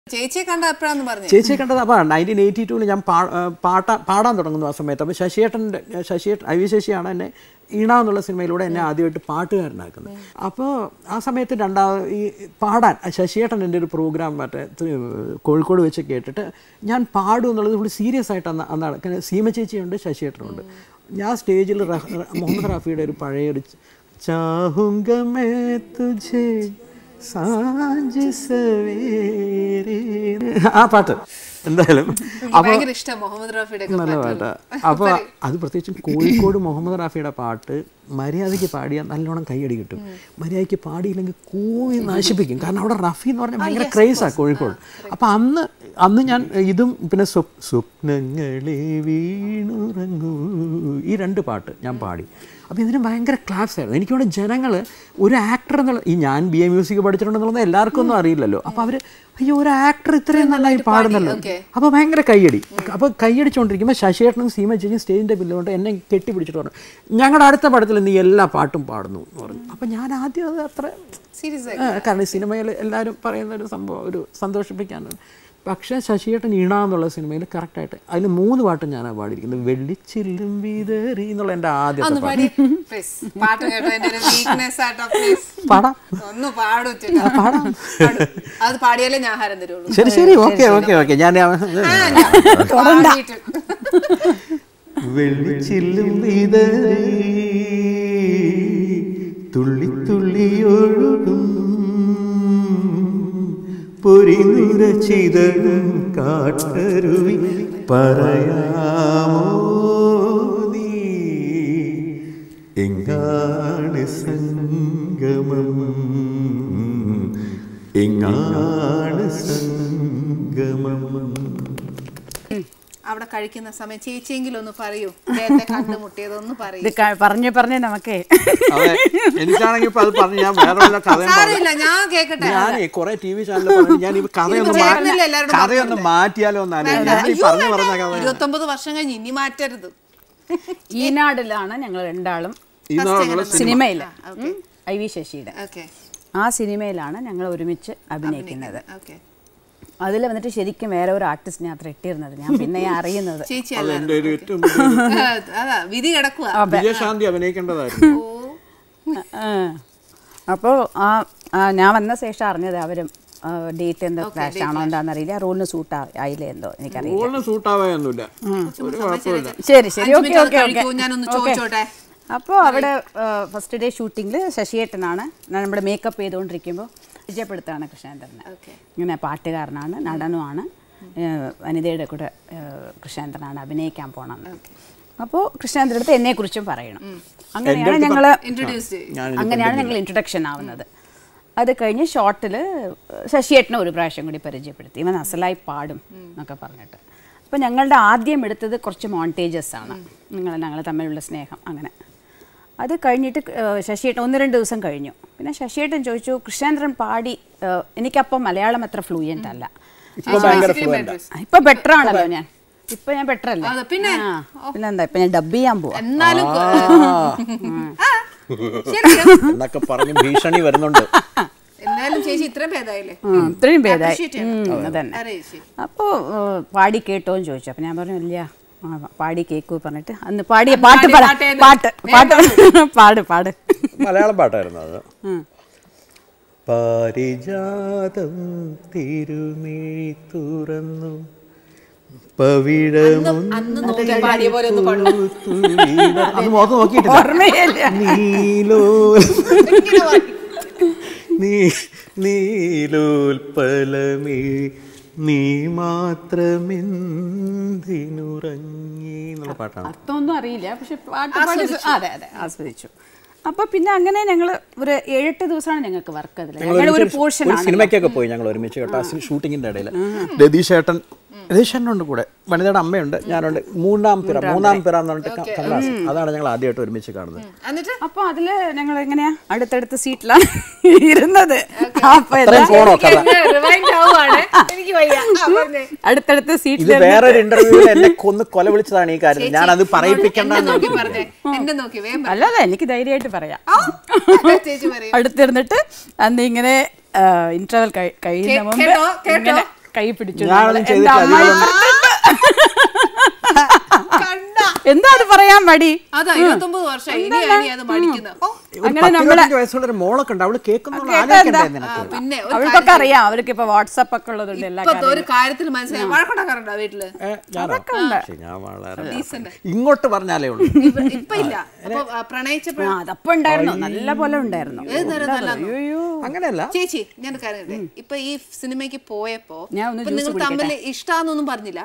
ചേച്ചിയെ കണ്ട എപ്പോഴാന്ന് പറഞ്ഞു ചേച്ചിയെ കണ്ടത് അപ്പോൾ നയൻറ്റീൻ എയ്റ്റി ടൂവിൽ ഞാൻ പാ പാട്ടാ പാടാൻ തുടങ്ങുന്നു ആ സമയത്ത് അപ്പോൾ ശശിയേട്ടൻ്റെ ശശിയേട്ടൻ ഐ വി ശശിയാണ് എന്നെ ഈണ എന്നുള്ള സിനിമയിലൂടെ എന്നെ ആദ്യമായിട്ട് പാട്ടുകാരനാക്കുന്നത് അപ്പോൾ ആ സമയത്ത് രണ്ടാമത് ഈ പാടാൻ ആ ശശിയേട്ടൻ എൻ്റെ ഒരു പ്രോഗ്രാം മറ്റേ ത് കോഴിക്കോട് വെച്ച് കേട്ടിട്ട് ഞാൻ പാടും എന്നുള്ളത് ഇവിടെ സീരിയസ് ആയിട്ട് അന്ന് അന്നാണ് കാരണം സീമ ചേച്ചിയുണ്ട് ശശിയേട്ടനുണ്ട് ഞാൻ സ്റ്റേജിൽ റഹ- മുഹമ്മദ് റാഫിയുടെ ഒരു പഴയ ഒരു ചാഹുങ്ക മേ തുझे സാഞ്ച് സവേരേ ആ പാട്ട് എന്തായാലും അപ്പോൾ ഭയങ്കര ഇഷ്ടം മുഹമ്മദ് റാഫിയുടെ ഒക്കെ നല്ല പാട്ടുകൾ. പാട്ടാ അപ്പോൾ അത് പ്രത്യേകിച്ചും കോഴിക്കോട് മുഹമ്മദ് റാഫിയുടെ പാട്ട് മര്യാദയ്ക്ക് പാടിയാൽ നല്ലോണം കൈയടി കിട്ടും മര്യാദയ്ക്ക് പാടിയില്ലെങ്കിൽ കൂവി നശിപ്പിക്കും കാരണം അവിടെ റഫി എന്ന് പറഞ്ഞാൽ ഭയങ്കര ക്രേസാണ് കോഴിക്കോട് അപ്പോൾ അന്ന് അന്ന് ഞാൻ ഇതും പിന്നെ സ്വപ്- സ്വപ്നങ്ങളെ വീണുറങ്ങൂ ഈ രണ്ട് പാട്ട് ഞാൻ പാടി അപ്പോൾ ഇതിന് ഭയങ്കര ക്ലാസ് ആയിരുന്നു എനിക്കിവിടെ ജനങ്ങൾ ഒരു ആക്ടർ എന്നുള്ള ഈ ഞാൻ ബി എ മ്യൂസിക് പഠിച്ചിട്ടുണ്ടെന്നുള്ളത് എല്ലാവർക്കും ഒന്നും അറിയില്ലല്ലോ അപ്പോൾ അവർ അയ്യോ ഒരു ആക്ടർ ഇത്രയും നന്നായി പാടുന്നല്ലോ അപ്പോൾ ഭയങ്കര കയ്യടി അപ്പോൾ കയ്യടിച്ചുകൊണ്ടിരിക്കുമ്പോൾ ശശിയേട്ടനും സീമ ചേച്ചിയും സ്റ്റേജിൻ്റെ ബില്ലുകൊണ്ട് എന്നെ കെട്ടിപ്പിടിച്ചിട്ട് പറഞ്ഞു ഞങ്ങളുടെ അടുത്ത പടത്തിൽ നീ എല്ലാ പാട്ടും പാടുന്നു എന്ന് പറഞ്ഞു അപ്പോൾ ഞാൻ ആദ്യം അത് അത്ര സീരിയസ് ആയി ആ, കാരണം സിനിമയിൽ എല്ലാവരും പറയുന്ന ഒരു സംഭവം ഒരു സന്തോഷിപ്പിക്കാനാണ് പക്ഷേ ശശിയേട്ടൻ ഈണ എന്നുള്ള സിനിമയിൽ കറക്റ്റായിട്ട് അതിൽ മൂന്ന് പാട്ടും ഞാനാണ് പാടിയിരിക്കുന്നത് വെള്ളിച്ചില്ലും വീതറി എന്നുള്ള എൻ്റെ ആദ്യത്തെ ഒന്ന് പാട്ട് പാടി പ്ലീസ് പാട്ട് കേട്ടോ എന്റെ ഒരു വീക്ക്നെസ് ആട്ടോ പ്ലീസ് പാടാം ഒന്ന് പാടൂ ചേട്ടാ. പാടാം. പാടൂ. അത് പാടിയാലേ ഞാൻ ഹാരം തരുള്ളൂ ശരി ശരി ഓക്കെ ഓക്കെ ഓക്കെ ഞാൻ ആ, ഞാൻ പാടിയിട്ട്. വെള്ളിച്ചില്ലും വിതറി തുള്ളി തുള്ളി ഒഴുകും പൊരിനുര ചിതറും കാട്ടരുവി പറയാമോ നീ എങ്ങാണ് സംഗമം എങ്ങാണ് സംഗമം അവിടെ കഴിക്കുന്ന സമയം ചേച്ചിയെങ്കിലും ഒന്ന് പറയൂ നേരത്തെ കണ്ടുമുട്ടിയതൊന്ന് പറയൂ ഇത് ക- പറഞ്ഞ് പറഞ്ഞ് നമുക്കേ അതെ എനിക്കാണെങ്കിൽ ഇപ്പൊ അത് പറഞ്ഞ് ഞാൻ വേറെ വല്ല കഥയും പറഞ്ഞു സാരമില്ല ഞാൻ കേക്കട്ടെ ഞാനേ കുറെ ടി വി ചാനൽ പറഞ്ഞു ഞാൻ ഈ കഥയൊന്ന് മാ- ചേട്ടനല്ലേ എല്ലാവരോടും കഥയൊന്ന് മാറ്റിയാലോ എന്നാണ് ഞാൻ ഈ പറഞ്ഞു പറഞ്ഞ കഥ ഇരുപത്തൊമ്പത് വർഷം കഴിഞ്ഞ് ഇനി മാറ്റരുത് ഈനാടിലാണ് ഞങ്ങൾ രണ്ടാളും ഇന്നാണ് സിനിമയിൽ ഐ വി ശശിയുടെ ഓക്കെ ആ സിനിമയിലാണ് ഞങ്ങൾ ഒരുമിച്ച് അഭിനയിക്കുന്നത് ഓക്കെ അതിൽ വന്നിട്ട് ശരിക്കും വേറെ ഒരു ആർട്ടിസ്റ്റിനെ അത്ര ഇട്ടിരുന്നത് ഞാൻ പിന്നെ അറിയുന്നത് ചേച്ചി അത് അല്ല എൻ്റെ ഒരു ഏറ്റവും വലിയ അതാ വിധി കിടക്കുക വിജയശാന്തി അഭിനയിക്കേണ്ടതായിരുന്നു അപ്പോൾ ആ ആ, ഞാൻ വന്ന ശേഷം അറിഞ്ഞത് അവരും ഡേറ്റ് എന്തോ ക്ലാഷ് ആണോ എന്താണെന്ന് അറിയില്ല റോളിന് സൂട്ട് ആയില്ലേ എന്തോ എനിക്കറിയില്ല കൂടുതലും സൂട്ടാവുകയൊന്നുമില്ല ഒരു കുഴപ്പമില്ല ശരി ശരി അഞ്ച് ഓക്കെ മിനിറ്റ് അത് ഓക്കെ കഴിക്കൂ, ഞാനൊന്ന് ചോദിച്ചോട്ടെ അപ്പോൾ അവിടെ ഫസ്റ്റ് ഡേ ഷൂട്ടിങ്ങിൽ ശശിയേട്ടനാണ് നമ്മുടെ മേക്കപ്പ് ചെയ്തുകൊണ്ടിരിക്കുമ്പോൾ പരിചയപ്പെടുത്താണ് കൃഷ്ണേന്ദ്രനെ ഓക്കെ ഇങ്ങനെ പാട്ടുകാരനാണ് നടനുമാണ് ഏഹ് വനിതയുടെ കൂടെ ഏഹ് കൃഷ്ണേന്ദ്രനാണ് അഭിനയിക്കാൻ പോകണമെന്ന് അപ്പോൾ കൃഷ്ണേന്ദ്രൻ അടുത്ത് എന്നെക്കുറിച്ചും പറയണം അങ്ങനെയാണ് ഞങ്ങൾ ഇൻട്രൊഡ്യൂസ് അങ്ങനെയാണ് ഞങ്ങൾ ഇൻട്രൊഡക്ഷൻ ആവുന്നത് അത് കഴിഞ്ഞ് ഷോർട്ടിൽ ശശിയേട്ടനെ ഒരു പ്രാവശ്യം കൂടി പരിചയപ്പെടുത്തി ഇവൻ അസലായി പാടും എന്നൊക്കെ പറഞ്ഞിട്ട് അപ്പോൾ ഞങ്ങളുടെ ആദ്യം എടുത്തത് കുറച്ച് മോണ്ടേജസ് ആണ് നിങ്ങൾ ഞങ്ങൾ തമ്മിലുള്ള സ്നേഹം അങ്ങനെ അത് കഴിഞ്ഞിട്ട് ഏഹ്, ശശിയേട്ടൻ ഒന്ന് രണ്ട് ദിവസം കഴിഞ്ഞു പിന്നെ ശശിയേട്ടൻ ചോദിച്ചു കൃഷ്ണേന്ദ്രൻ പാടി ഏഹ്, എനിക്കപ്പം മലയാളം അത്ര ഫ്ലൂയൻ്റ് അല്ല ഇപ്പൊ ഭയങ്കര ഫ്ലുവൻ്റ് ഇപ്പൊ ബെറ്റർ ആണല്ലോ ഞാൻ ഇപ്പൊ ഞാൻ ബെറ്റർ അല്ലേ അതെ, പിന്നെ? ആ, പിന്നെന്താ ഇപ്പൊ ഞാൻ ഡബ് ചെയ്യാൻ പോവാ എന്നാലും ആ, ശരി എന്നൊക്കെ പറഞ്ഞ് ഭീഷണി വരുന്നുണ്ട് എന്തായാലും ചേച്ചി ഇത്രയും ഭേദമായില്ലേ ഉം, ഇത്രയും ഭേദമായി Appreciate ചെയ്യണം. ഉം, അതന്നെ അറിയോ ചേച്ചി അപ്പോൾ പാടി കേട്ടോ എന്ന് ചോദിച്ചു അപ്പം ഞാൻ പറഞ്ഞു ഇല്ല ആ, പാടി കേക്കൂ പറഞ്ഞിട്ട് അന്ന് പാടിയ പാട്ട് പാടി പറ പാട്ടേന്ന്. പാട്ട് പാട്ട് പാട് പാട് മലയാളം പാട്ടായിരുന്നു അത് ഉം. പാരിജാതം തിരുമിഴി തുറന്നു പവിഴമും അന്ന് നോക്കി പാടിയ പോലെ ഒന്ന് പാടും അത് മുഖത്ത് നോക്കിയിട്ടില്ല ഓർമ്മയില്ല നീലോ ഇങ്ങനെ പറയും. നീ നീലോൽപ്പലമേ നീ മാത്രമെന്തിനുറങ്ങി എന്നുള്ള പാട്ടാണ് അർത്ഥമൊന്നും അറിയില്ല പക്ഷെ പാട്ട് പാടി അതെ അതെ ആസ്വദിച്ചു അപ്പൊ പിന്നെ അങ്ങനെ ഞങ്ങൾ ഒരു ഏഴെട്ട് ദിവസമാണ് ഞങ്ങൾക്ക് വർക്ക് അതിൽ ഞങ്ങൾ ഞങ്ങളുടെ ഒരു ഒരുമിച്ച് പോർഷൻ ഒരു സിനിമയ്ക്കൊക്കെ പോയി ഞങ്ങൾ ഒരുമിച്ച് കേട്ടോ ആ ഷൂട്ടിങ്ങിന്റെ ഇടയിൽ രതീഷ് ഏട്ടൻ രതീഷ് ഏട്ടനുണ്ട് കൂടെ വനിതയുടെ അമ്മയുണ്ട് ഞാനുണ്ട് മൂന്നാം പിറ മൂന്നാം പിറ എന്ന് പറഞ്ഞിട്ട് ക- കമലഹാസൻ അതാണ് ഞങ്ങൾ ആദ്യമായിട്ട് ഒരുമിച്ച് കാണുന്നത് എന്നിട്ട് അപ്പൊ അതില് ഞങ്ങൾ എങ്ങനെയാ അടുത്തടുത്ത സീറ്റിലാണ് ഇരുന്നത് അപ്പൊ അത്രയും പോണോ കഥ റിവൈൻഡ് ആവുകയാണ് എനിക്ക് വയ്യ ആ, പറഞ്ഞേ. അടുത്തടുത്ത ഇത് സീറ്റിൽ വേറൊരു ഇന്റർവ്യൂവിൽ എന്നെ കൊന്ന് കൊല വിളിച്ചതാണ് ഈ കാര്യം ഞാൻ അത് പറയിപ്പിക്കണ്ട എന്നെ നോക്കി പറഞ്ഞേ എന്നെ നോക്കി വേഗം പറ. അല്ലല്ല എനിക്ക് ധൈര്യമായിട്ട് പറയാം ആ, ചേച്ചി പറയും അടുത്തിരുന്നിട്ട് അന്ന് ഇങ്ങനെ ഇന്റർവൽ കഴിയുന്ന കേ- മുമ്പ് കേട്ടോ കേട്ടോ ഇങ്ങനെ കൈ പിടിച്ചു ഞാനൊന്നും നമ്മള്. എൻ്റെ ചെയ്തിട്ടില്ല. അമ്മ കണ്ട എന്താ അത് പറയാൻ മടി അതാ ഇരുപത്തൊമ്പത് വർഷം ഇനിയാണ് അത് മടിക്കുന്നത് ഓ, ഒരു അങ്ങനെ പത്ത് നമ്മളെ- ഇരുപത്തഞ്ച് വയസ്സുള്ള ഒരു മോളൊക്കെ ഉണ്ട് അവള് കേൾക്കുന്ന കേട്ടാ ആലോചിക്കണ്ടേ എന്താ? നിനക്ക് പിന്നെ ഒരു അവർക്കൊക്കെ അറിയാം അവർക്ക് ഇപ്പൊ വാട്സപ്പ് ഒക്കെ ഉള്ളതുകൊണ്ട് എല്ലാ ഇപ്പത്തെ ഒരു കാര്യത്തിൽ മനസ്സിലായി വഴക്കുണ്ടാക്കാറുണ്ടോ വീട്ടില് ഏ, ഞാനോ? ഉണ്ട്. ശ്ശെ, ഞാൻ വളരെ Decent. ഇങ്ങോട്ട് പറഞ്ഞാലേ ഉള്ളൂ ഇപ്പൊ- ഇപ്പൊ ഇല്ല അപ്പൊ ആ, പ്രണയിച്ചപ്പോ ആ, അതപ്പോ ഉണ്ടായിരുന്നു നല്ല പോലെ ഉണ്ടായിരുന്നു ഏത് നേരം നല്ല അയ്യോ അങ്ങനെയല്ല ചേച്ചി ഞാൻ കാര്യം പറയട്ടെ? ഇപ്പൊ ഈ സിനിമയ്ക്ക് പോയപ്പോ ഞാൻ ഒന്ന് ഇപ്പൊ ജ്യൂസ് നിങ്ങൾ തമ്മിൽ ഇഷ്ടാന്നൊന്നും പറഞ്ഞില്ല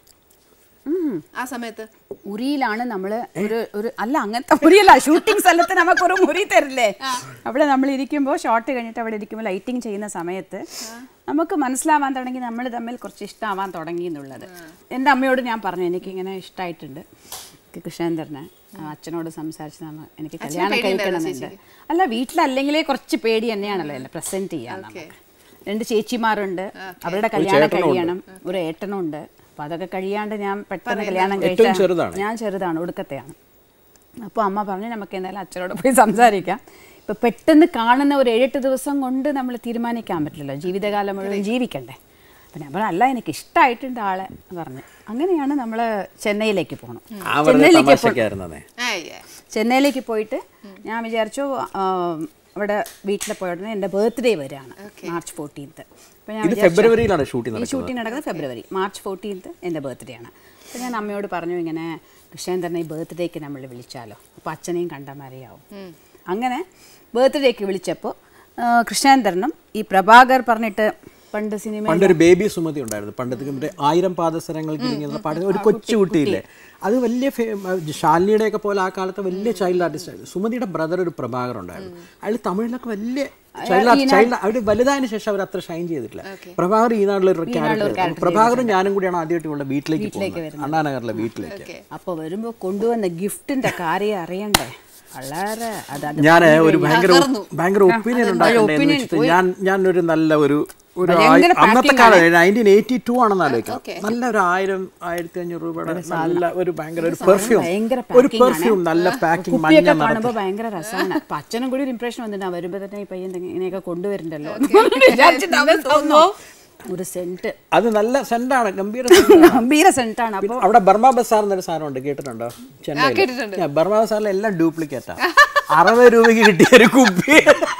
ആ സമയത്ത് മുറിയിലാണ് നമ്മൾ ഒരു ഒരു അല്ല അങ്ങനത്തെ മുറിയല്ല ഷൂട്ടിംഗ് സ്ഥലത്ത് നമുക്കൊരു മുറി തരില്ലേ അവിടെ നമ്മൾ ഇരിക്കുമ്പോൾ ഷോട്ട് കഴിഞ്ഞിട്ട് അവിടെ ഇരിക്കുമ്പോൾ ലൈറ്റിംഗ് ചെയ്യുന്ന സമയത്ത് നമുക്ക് മനസ്സിലാവാൻ തുടങ്ങി നമ്മൾ തമ്മിൽ കുറച്ച് ഇഷ്ടമാവാൻ തുടങ്ങി എന്നുള്ളത് എൻ്റെ അമ്മയോട് ഞാൻ പറഞ്ഞു എനിക്കിങ്ങനെ ഇഷ്ടമായിട്ടുണ്ട് എനിക്ക് കൃഷ്ണേന്ദ്രനെ ആ, അച്ഛനോട് സംസാരിച്ച് നമ്മ എനിക്ക് കല്യാണം കഴിക്കണമെന്നുണ്ട് അല്ല വീട്ടിലല്ലെങ്കിലേ കുറച്ച് പേടി തന്നെയാണല്ലോ അല്ലേ പ്രസന്റ് ചെയ്യാൻ നമുക്ക് രണ്ട് ചേച്ചിമാരുണ്ട് അവരുടെ കല്യാണം കഴിയണം ഒരു ഏട്ടനുണ്ട് അപ്പൊ അതൊക്കെ കഴിയാണ്ട് ഞാൻ പെട്ടെന്ന് കല്യാണം ഏറ്റവും കഴിച്ച ചെറുതാണ്. ഞാൻ ചെറുതാണ് ഒടുക്കത്തെയാണ് അപ്പോൾ അമ്മ പറഞ്ഞു നമുക്ക് എന്തായാലും അച്ഛനോട് പോയി സംസാരിക്കാം ഇപ്പൊ പെട്ടെന്ന് കാണുന്ന ഒരു ഏഴെട്ട് ദിവസം കൊണ്ട് നമ്മൾ തീരുമാനിക്കാൻ പറ്റില്ലല്ലോ ജീവിതകാലം മുഴുവൻ ജീവിക്കണ്ടേ അപ്പം ഞാൻ പറഞ്ഞു അല്ല എനിക്ക് ഇഷ്ടമായിട്ടുണ്ട് ആളെ പറഞ്ഞു അങ്ങനെയാണ് നമ്മൾ ചെന്നൈയിലേക്ക് പോകണം അവരുടെ ചെന്നൈയിലേക്ക് പോ- തമാശക്കായിരുന്നേ ആയ്യേ. ചെന്നൈയിലേക്ക് പോയിട്ട് ഞാൻ വിചാരിച്ചു ആ, അവിടെ വീട്ടിൽ പോയ ഉടനെ എൻ്റെ ബർത്ത്ഡേ വരികയാണ് മാർച്ച് ഫോർട്ടീൻത്ത് അപ്പോൾ ഞാൻ ഇത് വിചാരിച്ചു ഫെബ്രുവരിയിലാണ് ഷൂട്ടിംഗ് ഈ നടക്കുന്നത് ഷൂട്ടിംഗ് നടക്കുന്നത് ഫെബ്രുവരി മാർച്ച് ഫോർട്ടീൻത്ത് എൻ്റെ ബർത്ത്ഡേ ആണ് അപ്പോൾ ഞാൻ അമ്മയോട് പറഞ്ഞു ഇങ്ങനെ കൃഷ്ണേന്ദ്രനെ ഈ ബർത്ത്ഡേക്ക് നമ്മൾ വിളിച്ചാലോ അപ്പോൾ അച്ഛനെയും കണ്ടാൽ മതിയാവും അങ്ങനെ ബർത്ത്ഡേക്ക് വിളിച്ചപ്പോൾ കൃഷ്ണേന്ദ്രനും ഈ പ്രഭാകർ പറഞ്ഞിട്ട് പണ്ട് സിനിമ പണ്ടൊരു ബേബി സുമതി ഉണ്ടായിരുന്നു പണ്ടത്തെ മറ്റേ ആയിരം പാദസരങ്ങൾക്ക് ഇങ്ങനെ പാടുന്ന ഒരു കൊച്ചു കുട്ടിയില്ലേ അത് വലിയ ശാലിനിയുടെ ഒക്കെ പോലെ ആ കാലത്ത് വലിയ ചൈൽഡ് ആർട്ടിസ്റ്റ് ആയിരുന്നു സുമതിയുടെ ബ്രദർ ഒരു പ്രഭാകർ ഉണ്ടായിരുന്നു അയാൾ തമിഴിലൊക്കെ വലിയ ചൈൽഡ് ചൈൽഡ് അവർ വലുതായതിനു ശേഷം അവർ അത്ര ഷൈൻ ചെയ്തിട്ടില്ല പ്രഭാകർ ഈ നാട്ടിലൊരു ക്യാരക്ടർ പ്രഭാകരും ഞാനും കൂടിയാണ് ആദ്യമായിട്ട് ഇവളുടെ വീട്ടിലേക്ക് പോകുന്നത് അണ്ണാനഗറിലെ വീട്ടിലേക്ക് അപ്പോൾ വരുമ്പോൾ കൊണ്ടുവന്ന ഗിഫ്റ്റിന്റെ കാര്യം അറിയണ്ടേ വളരെ അത് അത് ഞാൻ ഒരു ഭയങ്കര ഭയങ്കര ഒപ്പീനിയൻ ഉണ്ടാക്കണ്ടേ എന്ന് വെച്ചിട്ട് ഞാൻ ഞാൻ ഒരു നല്ല ഒരു ഒരു ആയി- ഭയങ്കര അന്നത്തെ packing കാലം നയൻറ്റീൻ എയ്റ്റി ടു ആണെന്ന് ആലോചിക്കാം നല്ല ഒരു ആയിരം ആയിരത്തി അഞ്ഞൂറ് രൂപയുടെ നല്ല ഒരു ഭയങ്കര ഒരു പെർഫ്യൂം ഭയങ്കര ഒരു packing ആണ്. പെർഫ്യൂം നല്ല പാക്കിംഗ് മഞ്ഞ കുപ്പിയൊക്കെ നിറത്തിൽ കാണുമ്പോൾ ഭയങ്കര രസമാണ് അപ്പൊ അച്ഛനും കൂടി ഒരു ഇംപ്രഷൻ വന്നിട്ട് വരുമ്പോ തന്നെ ഈ പയ്യൻ ദേ ഇങ്ങനെയൊക്കെ കൊണ്ടുവരുന്നുണ്ടല്ലോ വിചാരിച്ചിട്ട് അവൻ തോന്നുന്നു ഒരു സെന്റ് അത് നല്ല സെന്റാണ് ഗംഭീര scent ആണ്. ഗംഭീര സെന്റാണ് അപ്പൊ പിന്നെ അവിടെ ബർമ ബസാർ എന്നൊരു സാധനമുണ്ട് കേട്ടിട്ടുണ്ടോ ചെന്നൈയിൽ ബർമ ബസാറിൽ എല്ലാം ഡ്യൂപ്ലിക്കേറ്റാ അറുപത് രൂപയ്ക്ക് കിട്ടിയ ഒരു കുപ്പി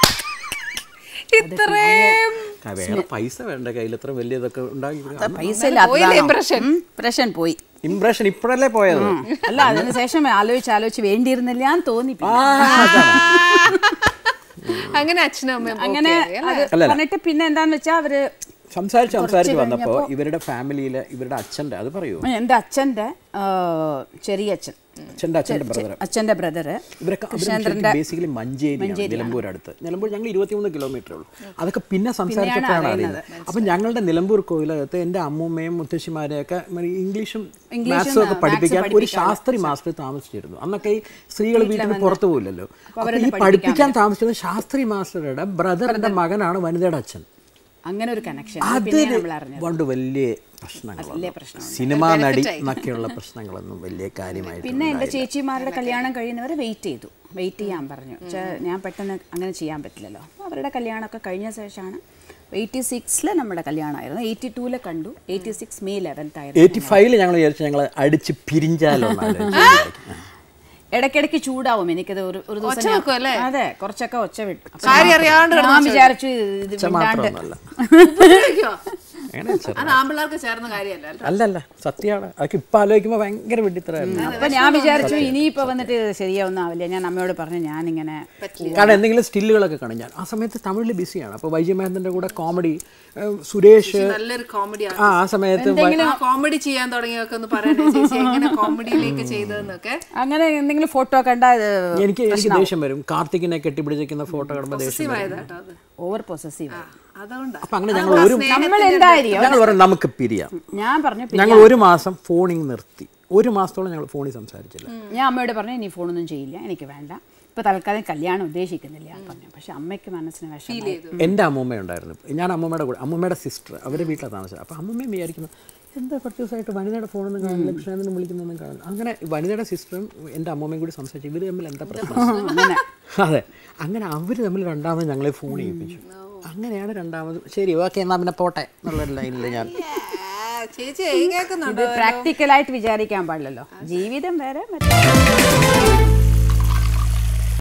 ഇത്രയും ആ, വേറെ പൈസ വേണ്ട കയ്യിൽ ഇത്ര വലിയ ഇതൊക്കെ ഉണ്ടാക്കി പൈസ ഇംപ്രഷൻ പോയി ഇംപ്രഷൻ ഇപ്പോഴല്ലേ പോയത് അല്ല അതിന് ശേഷം ആലോചിച്ച് ആലോചിച്ച് വേണ്ടിയിരുന്നില്ല എന്ന് തോന്നി പിന്നെ. ആ, അതാണ്. അങ്ങനെ അച്ഛനും അമ്മയും അങ്ങനെ okay ആയി, അത് പറഞ്ഞിട്ട് പിന്നെ എന്താന്ന് വെച്ചാൽ അവര് സംസാരിച്ച് സംസാരിച്ച് വന്നപ്പോൾ ഇവരുടെ ഫാമിലിയിൽ ഇവരുടെ അച്ഛൻ്റെ അത് പറയൂ എൻ്റെ അച്ഛൻ്റെ ആ, ചെറിയച്ഛൻ അച്ഛൻ്റെ അച്ഛൻ്റെ ബ്രദർ അച്ഛൻ്റെ ബ്രദറ് ഇവരൊക്കെ ബേസിക്കലി മഞ്ചേരി നിലമ്പൂർ അടുത്ത് നിലമ്പൂർ ഞങ്ങൾ ഇരുപത്തിമൂന്ന് കിലോമീറ്റർ ഉള്ളൂ അതൊക്കെ പിന്നെ സംസാരിച്ചപ്പോഴാണ് അറിയുന്നത് അപ്പം ഞങ്ങളുടെ നിലമ്പൂർ കോയിലകത്ത് എൻ്റെ അമ്മൂമ്മയും മുത്തശ്ശിമാരെയൊക്കെ മ- ഇംഗ്ലീഷും മാത്സും ഒക്കെ പഠിപ്പിക്കാൻ ഒരു ശാസ്ത്രി മാസ്റ്റർ താമസിച്ചിരുന്നു അന്നൊക്കെ ഈ സ്ത്രീകൾ വീട്ടിൽ പുറത്തു പോയില്ലല്ലോ അപ്പോൾ ഈ പഠിപ്പിക്കാൻ താമസിച്ചിരുന്ന ശാസ്ത്രി മാസ്റ്ററുടെ ബ്രദറിന്റെ മകനാണ് വനിതയുടെ അച്ഛൻ അങ്ങനെ ഒരു കണക്ഷൻ അതിന് പിന്നെ നമ്മൾ അറിഞ്ഞത് കൊണ്ട് വലിയ പ്രശ്നങ്ങളാണ് പ്രശ്നമുണ്ട്. സിനിമാ നടി എന്നൊക്കെയുള്ള പ്രശ്നങ്ങളൊന്നും വലിയ കാര്യമായിട്ട് പിന്നെ എൻ്റെ ചേച്ചിമാരുടെ കല്യാണം കഴിയുന്നവരെ വെയിറ്റ് ചെയ്തു വെയിറ്റ് ചെയ്യാൻ പറഞ്ഞു ച്ച- ഞാൻ പെട്ടെന്ന് അങ്ങനെ ചെയ്യാൻ പറ്റില്ലല്ലോ അപ്പോൾ അവരുടെ കല്യാണമൊക്കെ കഴിഞ്ഞ ശേഷമാണ് എയ്റ്റി സിക്സിൽ നമ്മുടെ കല്യാണമായിരുന്നു എയ്റ്റി ടൂവിൽ കണ്ടു എയ്റ്റി സിക്സ് മെയ് ലെവൻത്ത് ആയിരുന്നു എയ്റ്റി ഫൈവില് ഞങ്ങൾ വിചാരിച്ചു ഞങ്ങൾ അടിച്ച് പിരിഞ്ചാലോ എന്ന് ആലോചിച്ചു. ഇടയ്ക്കിടയ്ക്ക് ചൂടാവും എനിക്കത് ഒരു ഒരു ദിവസം ഒച്ച ഞാൻ- വെക്കും അല്ലേ? അതെ കുറച്ചൊക്കെ ഒച്ച വിട്ടു അപ്പൊ കാര്യം അറിയാണ്ട് ഞാൻ വിചാരിച്ചു ഇത് ഒച്ച മിണ്ടാണ്ട് മാത്രമൊന്നുമല്ല ഉപദ്രവിക്കുവോ? അങ്ങനെ ചെറു- അത് ആമ്പിള്ളേർക്ക് ചേർന്ന കാര്യമല്ല അല്ലേ? അല്ലല്ല സത്യമാണ് അതൊക്കെ ഇപ്പൊ ആലോചിക്കുമ്പോൾ ഭയങ്കര വെട്ടിത്തരായിരുന്നു അപ്പൊ ഞാൻ വിചാരിച്ചു ഇനിയിപ്പോ വന്നിട്ട് ശരിയാവുന്ന ആവില്ല ഞാൻ അമ്മയോട് പറഞ്ഞു ഞാനിങ്ങനെ കാരണം എന്തെങ്കിലും സ്റ്റില്ലുകളൊക്കെ കാണും ഞാൻ ആ സമയത്ത് തമിഴിൽ ബിസിയാണ് അപ്പോൾ വൈജി മഹേന്ദ്രൻ്റെ കൂടെ കോമഡി സുരേഷ് നല്ലൊരു കോമഡിയാണ് ആ ആ സമയത്ത് വ- കോമഡി ചെയ്യാൻ തുടങ്ങിയൊക്കെ ഒന്ന് പറയണേ ചേച്ചി എങ്ങനെ കോമഡിയിലേക്ക് ചെയ്തതെന്നൊക്കെ അങ്ങനെ എന്തെങ്കിലും ഫോട്ടോ കണ്ട എനിക്ക് എനിക്ക് ദേഷ്യം വരും കാർത്തികിനെ കെട്ടിപ്പിടിച്ചിരിക്കുന്ന ഫോട്ടോ കാണുമ്പോൾ ദേഷ്യം വരും ആയതാട്ടോ അത് ഓവർ പൊസസീവ് അതുകൊണ്ടാ അപ്പം അങ്ങനെ ഞങ്ങൾ ഒരു നമ്മൾ എന്തായിരിക്കും ഞങ്ങൾ പറഞ്ഞു നമുക്ക് പിരിയാം ഞാൻ പറഞ്ഞു "പിന്നെ ഞങ്ങൾ ഒരു മാസം ഫോണിങ് നിർത്തി ഒരു മാസത്തോളം ഞങ്ങൾ ഫോണിൽ സംസാരിച്ചില്ല ഞാൻ അമ്മയോട് പറഞ്ഞു ഇനി ഫോണൊന്നും ചെയ്യില്ല എനിക്ക് വേണ്ട ഇപ്പൊ തൽക്കാലം കല്യാണം ഉദ്ദേശിക്കുന്നില്ല ഞാൻ പറഞ്ഞു പക്ഷെ അമ്മയ്ക്ക് മനസ്സിന് വിഷമം എൻ്റെ അമ്മൂമ്മ ഉണ്ടായിരുന്നു ഞാൻ അമ്മൂമ്മയുടെ കൂടെ അമ്മൂമ്മയുടെ സിസ്റ്റർ അവരുടെ വീട്ടിലാണ് താമസിച്ചത് അപ്പോൾ അമ്മൂമ്മയും വിചാരിക്കുന്നു എന്താ കുറച്ച് ദിവസമായിട്ട് വനിതയുടെ ഫോണൊന്നും കാണില്ല കൃഷ്ണേന്ദ്രനും വിളിക്കുന്നൊന്നും കാണില്ല അങ്ങനെ വനിതയുടെ സിസ്റ്ററും എൻ്റെ അമ്മൂമ്മയും കൂടി സംസാരിച്ചു ഇവർ തമ്മിൽ എന്താ പ്രശ്നം അങ്ങനെ അതെ അങ്ങനെ അവർ തമ്മിൽ രണ്ടാമത് ഞങ്ങളെ ഫോൺ ചെയ്യിപ്പിച്ചു അങ്ങനെയാണ് രണ്ടാമത് ശരി ഓക്കെ എന്നാ പിന്നെ പോട്ടെ എന്നുള്ള ലൈനിൽ ഞാൻ ചേച്ചി ഏ കേൾക്കുന്നുണ്ടോ ഇത് പ്രാക്ടിക്കലായിട്ട് വിചാരിക്കാൻ പാടില്ലല്ലോ ജീവിതം വേറെ മറ്റേ